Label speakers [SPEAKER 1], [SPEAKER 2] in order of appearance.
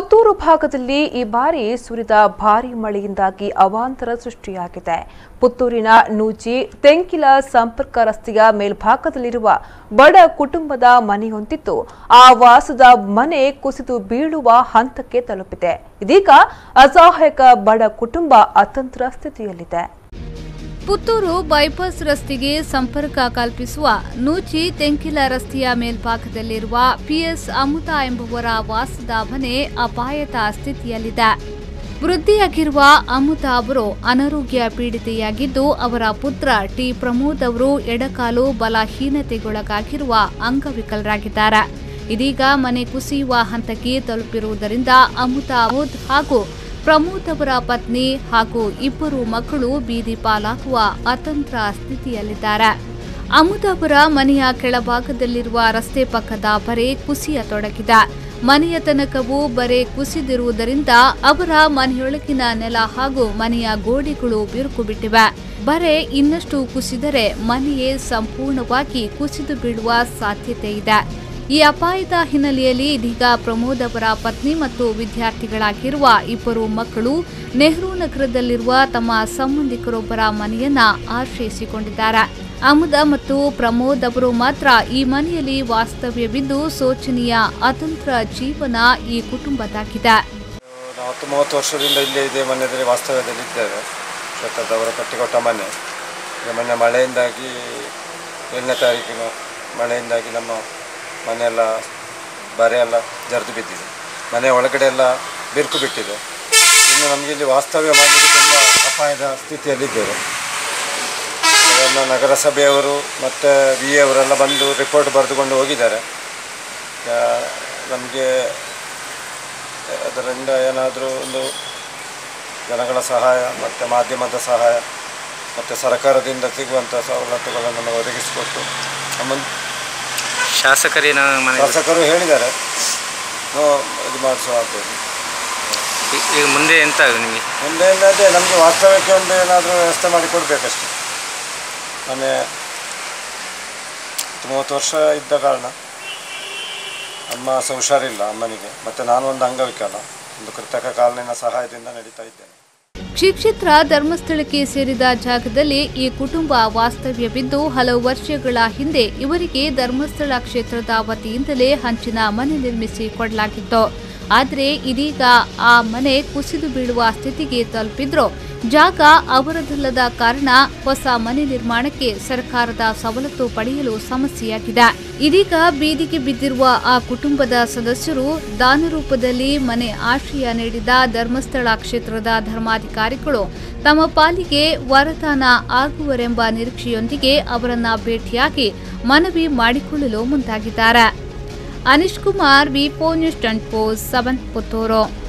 [SPEAKER 1] ಪುತ್ತೂರು ಭಾಗದಲ್ಲಿ ಈ ಬಾರಿ ಸುರಿದ ಭಾರೀ ಮಳೆಯಿಂದಾಗಿ ಅವಾಂತರ ಸೃಷ್ಟಿಯಾಗಿದೆ ಪುತ್ತೂರಿನ ನೂಜಿ ತೆಂಕಿಲ ಸಂಪರ್ಕ ರಸ್ತೆಯ ಮೇಲ್ಭಾಗದಲ್ಲಿರುವ ಬಡ ಕುಟುಂಬದ ಮನೆಯೊಂದಿತ್ತು ಆ ವಾಸದ ಮನೆ ಕುಸಿದು ಬೀಳುವ ಹಂತಕ್ಕೆ ತಲುಪಿದೆ ಇದೀಗ ಅಸಹಾಯಕ ಬಡ ಕುಟುಂಬ ಅತಂತ್ರ ಸ್ಥಿತಿಯಲ್ಲಿದೆ
[SPEAKER 2] ಪುತ್ತೂರು ಬೈಪಾಸ್ ರಸ್ತೆಗೆ ಸಂಪರ್ಕ ಕಲ್ಪಿಸುವ ನೂಚಿ ತೆಂಕಿಲ ರಸ್ತೆಯ ಮೇಲ್ಭಾಗದಲ್ಲಿರುವ ಪಿಎಸ್ ಅಮುತಾ ಎಂಬುವರ ವಾಸದ ಮನೆ ಅಪಾಯದ ಸ್ಥಿತಿಯಲ್ಲಿದೆ ವೃದ್ಧಿಯಾಗಿರುವ ಅಮುತಾ ಅವರು ಅನಾರೋಗ್ಯ ಪೀಡಿತೆಯಾಗಿದ್ದು ಅವರ ಪುತ್ರ ಟಿ ಪ್ರಮೋದ್ ಅವರು ಎಡಕಾಲು ಬಲಹೀನತೆಗೊಳಗಾಗಿರುವ ಅಂಗವಿಕಲರಾಗಿದ್ದಾರೆ ಇದೀಗ ಮನೆ ಕುಸಿಯುವ ಹಂತಕ್ಕೆ ತಲುಪಿರುವುದರಿಂದ ಅಮುತಾ ಮೋದ್ ಹಾಗೂ ಪ್ರಮೋದ್ ಅವರ ಪತ್ನಿ ಹಾಗೂ ಇಬ್ಬರು ಮಕ್ಕಳು ಬೀದಿ ಪಾಲಾಗುವ ಅತಂತ್ರ ಸ್ಥಿತಿಯಲ್ಲಿದ್ದಾರೆ ಅಮುದ್ ಅವರ ಮನೆಯ ಕೆಳಭಾಗದಲ್ಲಿರುವ ರಸ್ತೆ ಪಕ್ಕದ ಬರೆ ಕುಸಿಯತೊಡಗಿದೆ ಮನೆಯ ತನಕವೂ ಬರೆ ಕುಸಿದಿರುವುದರಿಂದ ಅವರ ಮನೆಯೊಳಗಿನ ನೆಲ ಹಾಗೂ ಮನೆಯ ಗೋಡೆಗಳು ಬಿರುಕು ಬಿಟ್ಟಿವೆ ಬರೆ ಇನ್ನಷ್ಟು ಕುಸಿದರೆ ಮನೆಯೇ ಸಂಪೂರ್ಣವಾಗಿ ಕುಸಿದು ಬೀಳುವ ಸಾಧ್ಯತೆ ಇದೆ ಈ ಅಪಾಯದ ಹಿನ್ನೆಲೆಯಲ್ಲಿ ಇದೀಗ ಪ್ರಮೋದ್ ಅವರ ಪತ್ನಿ ಮತ್ತು ವಿದ್ಯಾರ್ಥಿಗಳಾಗಿರುವ ಇಬ್ಬರು ಮಕ್ಕಳು ನೆಹರು ನಗರದಲ್ಲಿರುವ ತಮ್ಮ ಸಂಬಂಧಿಕರೊಬ್ಬರ ಮನೆಯನ್ನ ಆಶ್ರಯಿಸಿಕೊಂಡಿದ್ದಾರೆ ಅಮುದ ಮತ್ತು ಪ್ರಮೋದ್ ಅವರು ಮಾತ್ರ ಈ ಮನೆಯಲ್ಲಿ ವಾಸ್ತವ್ಯವಿದ್ದು ಶೋಚನೀಯ ಅತಂತ್ರ ಜೀವನ ಈ ಕುಟುಂಬದಾಗಿದೆ
[SPEAKER 3] ನಾವು ಹತ್ತು ಮೂವತ್ತು ವರ್ಷದಿಂದ ಇಲ್ಲೇ ಇದೇ ಮನೆಯಲ್ಲಿ ವಾಸ್ತವ್ಯದಲ್ಲಿ ಇದ್ದೇವೆ ಕ್ಷೇತ್ರದವರು ಕಟ್ಟಿಕೊಟ್ಟ ಮನೆ ಈಗ ಮೊನ್ನೆ ಮಳೆಯಿಂದಾಗಿ ಏಳನೇ ತಾರೀಕಿನ ಮಳೆಯಿಂದಾಗಿ ನಮ್ಮ ಮನೆಯೆಲ್ಲ ಬರೆ ಎಲ್ಲ ಜರಿದು ಬಿದ್ದಿದೆ ಮನೆ ಒಳಗಡೆ ಎಲ್ಲ ಬಿರುಕು ಬಿಟ್ಟಿದೆ ಇನ್ನು ನಮಗೆ ಇಲ್ಲಿ ವಾಸ್ತವ್ಯ ಮಾಡಲಿಕ್ಕೆ ತುಂಬ ಅಪಾಯದ ಸ್ಥಿತಿಯಲ್ಲಿದ್ದೇವೆ ಅದನ್ನು ನಗರಸಭೆಯವರು ಮತ್ತು ವಿ ಅವರೆಲ್ಲ ಬಂದು ರಿಪೋರ್ಟ್ ಬರೆದುಕೊಂಡು ಹೋಗಿದ್ದಾರೆ ನಮಗೆ ಅದರಿಂದ ಏನಾದರೂ ಒಂದು ಜನಗಳ ಸಹಾಯ ಮತ್ತು ಮಾಧ್ಯಮದ ಸಹಾಯ ಮತ್ತು ಸರ್ಕಾರದಿಂದ ಸಿಗುವಂಥ ಸವಲತ್ತುಗಳನ್ನು ನಮಗೆ ಒದಗಿಸಿಕೊಟ್ಟು ನಮ್ಮ
[SPEAKER 4] ಶಾಸಕರೇನ ಮನೆ
[SPEAKER 3] ಶಾಸಕರು ಹೇಳಿದ್ದಾರೆ ನಾವು ಇದು ಮಾಡಿಸುವ ಆಗ್ಬೋದು
[SPEAKER 4] ಈ- ಈಗ ಮುಂದೆ ಎಂತ ನಿಮಗೆ
[SPEAKER 3] ಮುಂದೆ ಅದೇ ನಮಗೆ ವಾಸ್ತವ್ಯಕ್ಕೆ ಒಂದು ಏನಾದರೂ ವ್ಯವಸ್ಥೆ ಮಾಡಿ ಕೊಡಬೇಕಷ್ಟೆ ಮನೆ ಹತ್ತು ಮೂವತ್ತು ವರ್ಷ ಇದ್ದ ಕಾರಣ ಅಮ್ಮ ಸಹ ಹುಷಾರಿಲ್ಲ ಅಮ್ಮನಿಗೆ ಮತ್ತು ನಾನು ಒಂದು ಅಂಗವಿಕಲ ಒಂದು ಕೃತಕ ಕಾಲಿನ ಸಹಾಯದಿಂದ ನಡೀತಾ ಇದ್ದೇನೆ
[SPEAKER 2] ಶ್ರೀ ಕ್ಷೇತ್ರ ಧರ್ಮಸ್ಥಳಕ್ಕೆ ಸೇರಿದ ಜಾಗದಲ್ಲಿ ಈ ಕುಟುಂಬ ವಾಸ್ತವ್ಯವಿದ್ದು ಹಲವು ವರ್ಷಗಳ ಹಿಂದೆ ಇವರಿಗೆ ಧರ್ಮಸ್ಥಳ ಕ್ಷೇತ್ರದ ವತಿಯಿಂದಲೇ ಹಂಚಿನ ಮನೆ ನಿರ್ಮಿಸಿ ಕೊಡಲಾಗಿತ್ತು ಆದರೆ ಇದೀಗ ಆ ಮನೆ ಕುಸಿದು ಬೀಳುವ ಸ್ಥಿತಿಗೆ ತಲುಪಿದ್ರು ಜಾಗ ಅವರದಲ್ಲದ ಕಾರಣ ಹೊಸ ಮನೆ ನಿರ್ಮಾಣಕ್ಕೆ ಸರ್ಕಾರದ ಸವಲತ್ತು ಪಡೆಯಲು ಸಮಸ್ಯೆಯಾಗಿದೆ ಇದೀಗ ಬೀದಿಗೆ ಬಿದ್ದಿರುವ ಆ ಕುಟುಂಬದ ಸದಸ್ಯರು ದಾನ ರೂಪದಲ್ಲಿ ಮನೆ ಆಶ್ರಯ ನೀಡಿದ ಧರ್ಮಸ್ಥಳ ಕ್ಷೇತ್ರದ ಧರ್ಮಾಧಿಕಾರಿಗಳು ತಮ್ಮ ಪಾಲಿಗೆ ವರದಾನ ಆಗುವರೆಂಬ ನಿರೀಕ್ಷೆಯೊಂದಿಗೆ ಅವರನ್ನ ಭೇಟಿಯಾಗಿ ಮನವಿ ಮಾಡಿಕೊಳ್ಳಲು ಮುಂದಾಗಿದ್ದಾರೆ Anish Kumar V news twenty four seven Puttur